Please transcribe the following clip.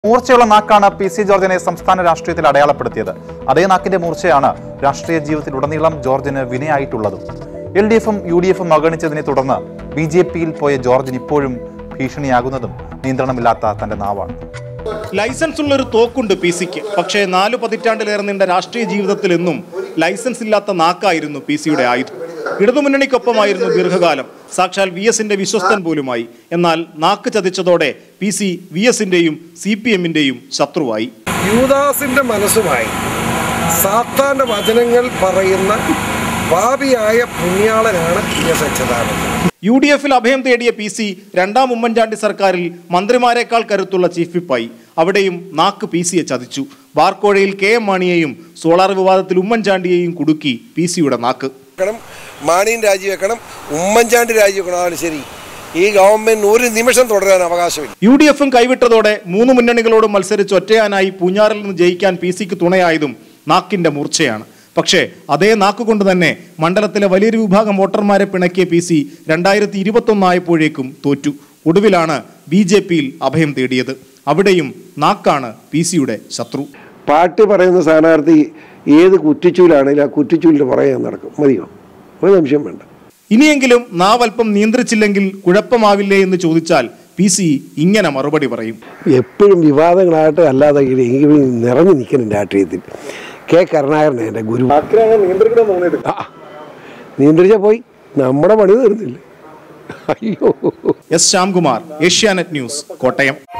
മൂർച്ചയുള്ള നാക്കാണ് P C ജോർജിനെ സംസ്ഥാന രാഷ്ട്രീയത്തിൽ അടയാളപ്പെടുത്തിയത് അതേ നാക്കിന്റെ മൂർച്ചയാണ് രാഷ്ട്രീയ ജീവിതത്തിലുടനീളം ജോർജിന് വിനയായിട്ടുള്ളതും എൽ ഡി എഫും യു ഡി എഫും അവഗണിച്ചതിനെ തുടർന്ന് ബി ജെ പിയിൽ പോയ ജോർജിന് ഇപ്പോഴും ഭീഷണിയാകുന്നതും നിയന്ത്രണമില്ലാത്ത തന്റെ നാവാണ് ലൈസൻസ് ഉള്ള ഒരു തോക്കുണ്ട് പി സിക്ക് പക്ഷേ നാലു പതിറ്റാണ്ടിലേറെ നീണ്ട രാഷ്ട്രീയ ജീവിതത്തിൽ എന്നും ലൈസൻസ് ഇല്ലാത്ത നാക്കായിരുന്നു പി സിയുടെ ആയുധം ഇടതുമുന്നണിക്കൊപ്പമായിരുന്നു ദീർഘകാലം സാക്ഷാൽ വി എസിന്റെ വിശ്വസ്തൻ പോലുമായി എന്നാൽ നാക്ക് ചതിച്ചതോടെ പി സി വി എസിന്റെയും സി പി എമ്മിന്റെയും ശത്രുവായി യൂദാസിന്റെ മനസ്സുമായി സാത്താന്റെ വചനങ്ങൾ പറയുന്ന പാപിയായ പുണ്യാളനാണ് P S Achuthanandan U D എഫിൽ അഭയം തേടിയ പി സി രണ്ടാം ഉമ്മൻചാണ്ടി സർക്കാരിൽ മന്ത്രിമാരെക്കാൾ കരുത്തുള്ള ചീഫ് വിപ്പായി അവിടെയും നാക്ക് പി സിയെ ചതിച്ചു ബാർക്കോഴയിൽ കെ എം മാണിയെയും സോളാർ വിവാദത്തിൽ ഉമ്മൻചാണ്ടിയെയും കുടുക്കി പി സിയുടെ നാക്ക് വെക്കണം മാണിയും രാജിവെക്കണം ഉമ്മൻചാണ്ടി രാജിവെക്കണം ശരി ഈ ഗവൺമെന്റ് ഒരു നിമിഷം തുടരാൻ അവകാശമില്ല യു ഡി എഫും കൈവിട്ടതോടെ മൂന്ന് മുന്നണികളോട് മത്സരിച്ച് ഒറ്റയാനായി പൂഞ്ഞാറിൽ നിന്ന് ജയിക്കാൻ പി സിക്ക് തുണയായതും നാക്കിന്റെ മൂർച്ചയാണ് പക്ഷേ അതേ നാക്കുകൊണ്ട് തന്നെ മണ്ഡലത്തിലെ വലിയൊരു വിഭാഗം വോട്ടർമാരെ പിണക്കിയ പി സി രണ്ടായിരത്തി ഇരുപത്തൊന്നായപ്പോഴേക്കും തോറ്റു ഒടുവിലാണ് ബി ജെ പിയിൽ അഭയം തേടിയത് അവിടെയും നാക്കാണ് പി സിയുടെ ശത്രു പാർട്ടി പറയുന്ന സ്ഥാനാർത്ഥി ഏത് കുറ്റിച്ചൂലാണെങ്കിലും ആ കുറ്റിച്ചൂലിന് പുറകെ ഞാൻ നടക്കും മതിയോ ഒരു സംശയം വേണ്ട ഇനിയെങ്കിലും നാവൽപ്പം നിയന്ത്രിച്ചില്ലെങ്കിൽ കുഴപ്പമാവില്ലേ എന്ന് ചോദിച്ചാൽ പി സി ഇങ്ങനെ മറുപടി പറയും എപ്പോഴും വിവാദങ്ങളായിട്ട് അല്ലാതെ ഇത് എനിക്ക് നിറഞ്ഞു നിൽക്കണം രാഷ്ട്രീയത്തിൽ കെ കരുണാകരനെ എൻ്റെ ഗുരു ആ നിയന്ത്രിച്ചാൽ പോയി നമ്മുടെ പണി തീർന്നില്ല അയ്യോ എസ് ശ്യാംകുമാർ ഏഷ്യാനെറ്റ് ന്യൂസ് കോട്ടയം